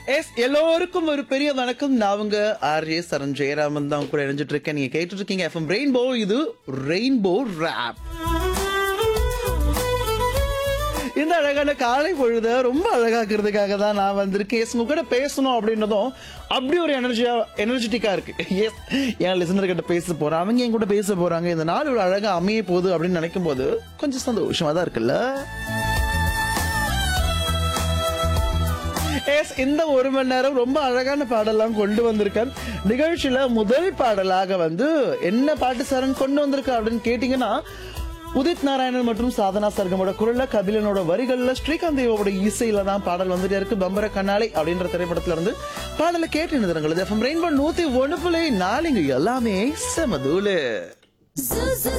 S எல்லோருக்கும் ஒரு பெரிய வணக்கம் நான் உங்க ஆர்ஜே சரண் ஜெயராமன் தான் கூட இணைஞ்சிட்டு இருக்கேன் நீங்க கேட்டுட்டு இருக்கீங்க எஃப்எம் ரெயின்போ இது ரெயின்போ ரேப் இந்த அழகான காலை பொழுத ரொம்ப அழகாக்குறதுக்காக தான் நான் வந்திருக்கேன் எஸ் உங்க கூட பேசணும் அப்படின்றதும் அப்படி ஒரு எனர்ஜியா எனர்ஜெட்டிக்கா இருக்கு எஸ் என் லிசனர் கிட்ட பேச போறேன் அவங்க என் கூட பேச போறாங்க இந்த நாள் ஒரு அழகா அமைய போகுது அப்படின்னு நினைக்கும் போது கொஞ்சம் சந்தோஷமா தான் இருக்குல்ல எஸ் இந்த ஒரு மணி நேரம் ரொம்ப அழகான பாடலாம் கொண்டு வந்திருக்கேன் நிகழ்ச்சியில முதல் பாடலாக வந்து என்ன பாட்டு சரண் கொண்டு வந்திருக்க அப்படின்னு கேட்டீங்கன்னா உதித் நாராயணன் மற்றும் சாதனா சர்கமோட குரல்ல கபிலனோட வரிகள்ல ஸ்ரீகாந்த் தேவோட இசையில தான் பாடல் வந்துட்டே இருக்கு பம்பர கண்ணாலை அப்படின்ற திரைப்படத்துல இருந்து பாடலை கேட்டு நிறுங்கள் எஃப்எம் ரெயின்போ நூத்தி ஒண்ணு புள்ளி நாலுங்க எல்லாமே செமதூலு Zuzu